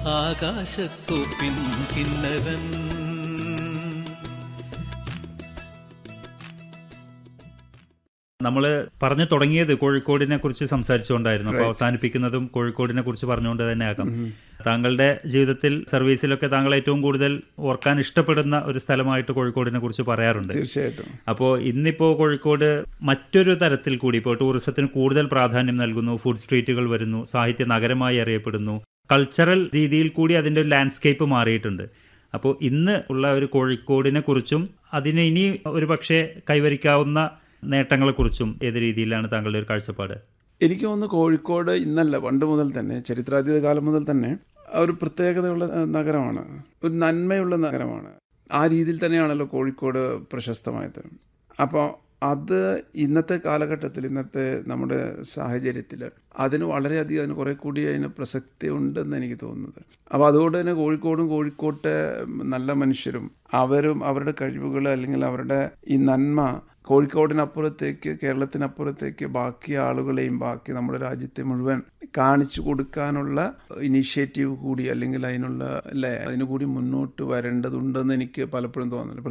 ആകാശത്തോപ്പിൻ കിന്നരൻ നമ്മൾ പറഞ്ഞു തുടങ്ങിയത് കോഴിക്കോടിനെ കുറിച്ച് സംസാരിച്ചുകൊണ്ടായിരുന്നു അപ്പോൾ അവസാനിപ്പിക്കുന്നതും കോഴിക്കോടിനെ കുറിച്ച് പറഞ്ഞുകൊണ്ട് തന്നെ ആകാം താങ്കളുടെ ജീവിതത്തിൽ സർവീസിലൊക്കെ താങ്കൾ ഏറ്റവും കൂടുതൽ ഓർക്കാൻ ഇഷ്ടപ്പെടുന്ന ഒരു സ്ഥലമായിട്ട് കോഴിക്കോടിനെ കുറിച്ച് പറയാറുണ്ട് തീർച്ചയായിട്ടും അപ്പോൾ ഇന്നിപ്പോൾ കോഴിക്കോട് മറ്റൊരു തരത്തിൽ കൂടി ഇപ്പോൾ ടൂറിസത്തിന് കൂടുതൽ പ്രാധാന്യം നൽകുന്നു ഫുഡ് സ്ട്രീറ്റുകൾ വരുന്നു സാഹിത്യ നഗരമായി അറിയപ്പെടുന്നു കൾച്ചറൽ രീതിയിൽ കൂടി അതിൻ്റെ ഒരു ലാൻഡ്സ്കേപ്പ് മാറിയിട്ടുണ്ട് അപ്പോൾ ഇന്ന് ഉള്ള ഒരു കോഴിക്കോടിനെ കുറിച്ചും അതിന് ഇനി ഒരു പക്ഷേ കൈവരിക്കാവുന്ന നേട്ടങ്ങളെക്കുറിച്ചും ഏത് രീതിയിലാണ് താങ്കളുടെ ഒരു കാഴ്ചപ്പാട് എനിക്ക് തോന്നുന്നു കോഴിക്കോട് ഇന്നല്ല പണ്ട് മുതൽ തന്നെ ചരിത്രാതീത കാലം മുതൽ തന്നെ ഒരു പ്രത്യേകതയുള്ള ഏഹ്, നഗരമാണ് ഒരു നന്മയുള്ള നഗരമാണ് ആ രീതിയിൽ തന്നെയാണല്ലോ കോഴിക്കോട് പ്രശസ്തമായത് അപ്പോൾ അത് ഇന്നത്തെ കാലഘട്ടത്തിൽ ഇന്നത്തെ നമ്മുടെ സാഹചര്യത്തിൽ അതിന് വളരെയധികം അതിന് കുറേ കൂടി അതിന് പ്രസക്തി ഉണ്ടെന്ന് എനിക്ക് തോന്നുന്നത് അപ്പോൾ അതുകൊണ്ട് തന്നെ കോഴിക്കോടും കോഴിക്കോട്ടെ നല്ല മനുഷ്യരും അവരും അവരുടെ കഴിവുകൾ അല്ലെങ്കിൽ അവരുടെ ഈ നന്മ കോഴിക്കോടിനപ്പുറത്തേക്ക് കേരളത്തിനപ്പുറത്തേക്ക് ബാക്കി ആളുകളെയും ബാക്കി നമ്മുടെ രാജ്യത്തെ മുഴുവൻ കാണിച്ചു കൊടുക്കാനുള്ള ഇനീഷ്യേറ്റീവ് കൂടി അല്ലെങ്കിൽ അതിനുള്ള അല്ലേ അതിനു കൂടി മുന്നോട്ട് വരേണ്ടതുണ്ടെന്ന് എനിക്ക് പലപ്പോഴും തോന്നുന്നുണ്ട്